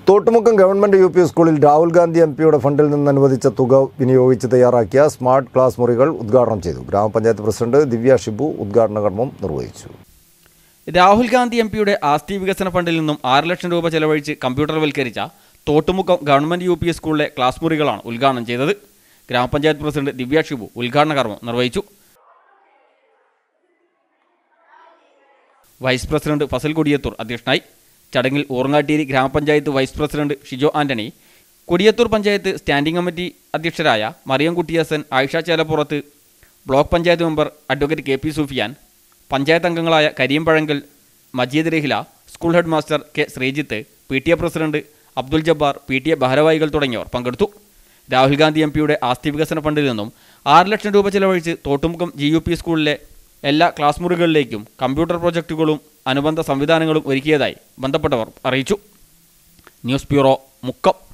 Thottumukkam government U P സ്കൂളിൽ Rahul Gandhi M പിയുടെ ഫണ്ടിൽ നിന്ന് അനുവദിച്ച തുക വിനിയോഗിച്ച് തയ്യാറാക്കിയ സ്മാർട്ട് ക്ലാസ് മുറികൾ ഉദ്ഘാടനം ചെയ്തു ഗ്രാമപഞ്ചായത്ത് പ്രസിഡന്റ് ദിവ്യ ഷിബു ഉദ്ഘാടന കർമ്മം നിർവഹിച്ചു രാഹുൽ ഗാന്ധി എം പിയുടെ ആസ്തി വികസന ഫണ്ടിൽ നിന്നും ആറ് ലക്ഷം രൂപ ചെലവഴിച്ച് കമ്പ്യൂട്ടർവൽക്കരിച്ച തോട്ടുമുക്കം ഗവൺമെന്റ് യു പി സ്കൂളിലെ ക്ലാസ് മുറികളാണ് ഉദ്ഘാടനം ചെയ്തത് ഗ്രാമപഞ്ചായത്ത് പ്രസിഡന്റ് ദിവ്യ ഷിബു ഉദ്ഘാടന കർമ്മം നിർവഹിച്ചു വൈസ് പ്രസിഡന്റ് ഫസൽ കൊടിയത്തൂർ അധ്യക്ഷനായി ചടങ്ങിൽ ഊർങ്ങാട്ടേരി ഗ്രാമപഞ്ചായത്ത് vice president Shijo Antony Kodiyathur panchayat standing committee അധ്യക്ഷരായ Mariyam Kuttiyassan Ayisha Chelappurath block panchayat member advocate K P Sufiyan panchayat അംഗങ്ങളായ Kareem Pazhankal Majeed Rahila school head master K Sreejith P T A president Abdul Jabbar P T A ഭാരവാഹികൾ തുടങ്ങിയവർ പങ്കെടുത്തു രാഹുൽ ഗാന്ധി എം പിയുടെ ആസ്തി വികസന ഫണ്ടിൽ നിന്നും ആറ് ലക്ഷം രൂപ ചെലവഴിച്ച് തോട്ടുമുഖം ജി യു പി സ്കൂളിലെ എല്ലാ ക്ലാസ് മുറികളിലേക്കും കമ്പ്യൂട്ടർ പ്രൊജക്ടുകളും അനുബന്ധ സംവിധാനങ്ങളും ഒരുക്കിയതായി ബന്ധപ്പെട്ടവർ അറിയിച്ചു ന്യൂസ് ബ്യൂറോ മുക്കം